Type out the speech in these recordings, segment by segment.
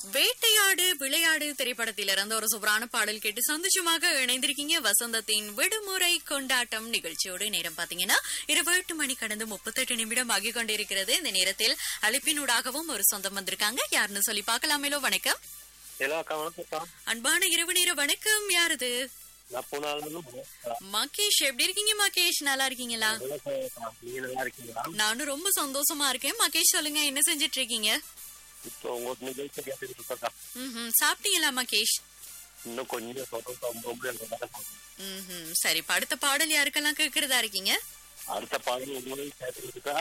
வேட்டையாடு விளையாடு திரைப்படத்தில் இருந்து ஒரு சூப்பரான பாடல் கேட்டு சந்தோஷமாக இணைந்திருக்கீங்க வசந்தத்தின் விடுமுறை கொண்டாட்டம் நிகழ்ச்சியோடு நேரம் பாத்தீங்கன்னா இரவு எட்டு மணி கடந்து முப்பத்தெட்டு நிமிடம் ஆகி கொண்டிருக்கிறது இந்த நேரத்தில் அழைப்பினூடாகவும் ஒரு சொந்தம் வந்திருக்காங்க யாருன்னு சொல்லி பார்க்கலாமேலோ வணக்கம் ஹலோ அக்கா வணக்கம்க்கா அன்பான இரவு நேர வணக்கம் யாரது நான் போனாலும் மகேஷ் எப்படி இருக்கீங்க மகேஷ் நல்லா இருக்கீங்களா நீங்க நல்லா இருக்கீங்களா நானும் ரொம்ப சந்தோஷமா இருக்கேன் மகேஷ் சொல்லுங்க என்ன செஞ்சிட்டு இருக்கீங்க இப்போ உங்க நிகழ்ச்சி கேட்டுட்டு இருக்கா ம் சாப்பிட்டீங்களா மகேஷ் இன்னும் கொஞ்சம் சொல்றோம் ரொம்ப ரொம்ப எனக்கு வேலை பார்க்கணும். ம் சரி இப்ப அடுத்த பாடல் யாருக்கெல்லாம் கேட்கறதா இருக்கீங்க அடுத்த பாடல் உங்களையும் கேட்டுட்டு இருக்கா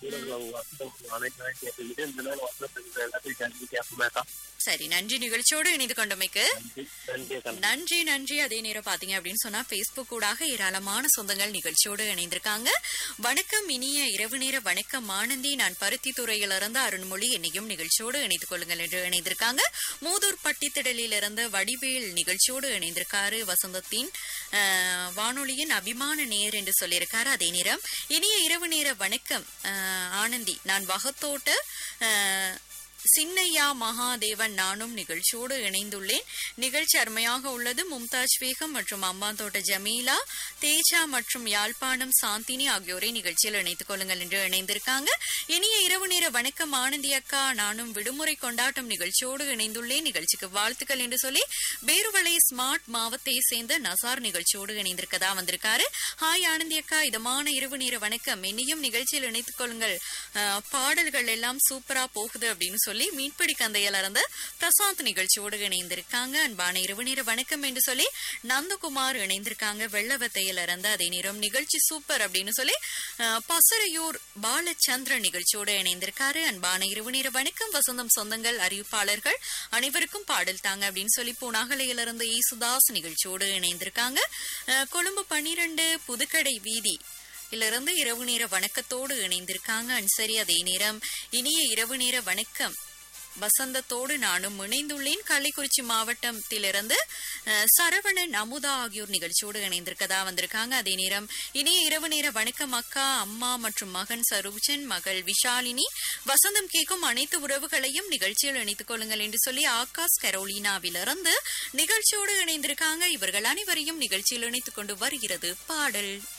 அனைத்து நாள் கேட்டுக்கிட்டு இந்த நாள் வசந்த எல்லாத்தையும் கேட்டு கேட்போமேக்கா சரி நன்றி நிகழ்ச்சியோடு இணைந்து கொண்டமைக்கு நன்றி நன்றி அக்கா நன்றி நன்றி அதே நேரம் பாத்தீங்க அப்படின்னு சொன்னா பேஸ்புக் ஊடாக ஏராளமான சொந்தங்கள் நிகழ்ச்சியோடு இணைந்திருக்காங்க வணக்கம் இனிய இரவு நேர வணக்கம் ஆனந்தி நான் பருத்தி துறையிலிருந்து அருண்மொழி என்னையும் நிகழ்ச்சியோடு இணைத்துக் கொள்ளுங்கள் என்று இணைந்திருக்காங்க மூதூர் பட்டித்திடலிலிருந்து வடிவேல் நிகழ்ச்சியோடு இணைந்திருக்காரு வசந்தத்தின் அஹ், வானொலியின் அபிமான நேர் என்று சொல்லியிருக்காரு அதே நேரம் இனிய இரவு நேர வணக்கம் அஹ், ஆனந்தி நான் வகத்தோட்ட அஹ், சின்னையா மகாதேவன் நானும் நிகழ்ச்சியோடு இணைந்துள்ளேன் நிகழ்ச்சி அருமையாக உள்ளது மும்தாஜ் பேகம் மற்றும் அம்பாந்தோட்ட ஜமீலா தேஜா மற்றும் யாழ்ப்பாணம் சாந்தினி ஆகியோரை நிகழ்ச்சியில் இணைத்துக் கொள்ளுங்கள் என்று இணைந்திருக்காங்க இனிய இரவு நேர வணக்கம் ஆனந்தி அக்கா நானும் விடுமுறை கொண்டாட்டம் நிகழ்ச்சியோடு இணைந்துள்ளேன் நிகழ்ச்சிக்கு வாழ்த்துக்கள் என்று சொல்லி பேருவளை ஸ்மார்ட் மாவத்தை சேர்ந்த நசார் நிகழ்ச்சியோடு இணைந்திருக்கதா வந்திருக்காரு ஹாய் ஆனந்தி அக்கா இதமான இரவு நேர வணக்கம் என்னையும் நிகழ்ச்சியில் இணைத்துக் கொள்ளுங்கள் அஹ், பாடல்கள் எல்லாம் சூப்பரா போகுது அப்படின்னு சொல்லி மீன்பிடி கந்தையில இருந்து பிரசாந்த் நிகழ்ச்சியோடு இணைந்திருக்காங்க அன்பான இரவு நேர வணக்கம் என்று சொல்லி நந்தகுமார் இணைந்திருக்காங்க வெள்ளவத்தையில இருந்து அதே நேரம் நிகழ்ச்சி சூப்பர் அப்படின்னு சொல்லி அஹ், பசறையூர் பாலச்சந்திரன் நிகழ்ச்சியோடு இணைந்திருக்காரு அன்பான இரவு நேர வணக்கம் வசந்தம் சொந்தங்கள் அறிவிப்பாளர்கள் அனைவருக்கும் பாடல் தாங்க அப்படின்னு சொல்லி பூனாகலையில இருந்து ஈசுதாஸ் நிகழ்ச்சியோடு இணைந்திருக்காங்க அஹ், கொழும்பு பன்னிரண்டு புதுக்கடை வீதி இருந்து இரவு நேர வணக்கத்தோடு இணைந்திருக்காங்க அன்சரி அதே நேரம் இனிய இரவு நேர வணக்கம் வசந்தத்தோடு நானும் இணைந்துள்ளேன் கள்ளிக்குறிச்சி மாவட்டத்திலிருந்து அஹ், சரவணன் அமுதா ஆகியோர் நிகழ்ச்சியோடு இணைந்திருக்கதா வந்திருக்காங்க அதே நேரம் இனிய இரவு நேர வணக்கம் அக்கா அம்மா மற்றும் மகன் சரூஜன் மகள் விஷாலினி வசந்தம் கேட்கும் அனைத்து உறவுகளையும் நிகழ்ச்சியில் இணைத்துக் கொள்ளுங்கள் என்று சொல்லி ஆகாஷ் கரோலினாவிலிருந்து நிகழ்ச்சியோடு இணைந்திருக்காங்க இவர்கள் அனைவரையும் நிகழ்ச்சியில் இணைத்துக் கொண்டு வருகிறது பாடல்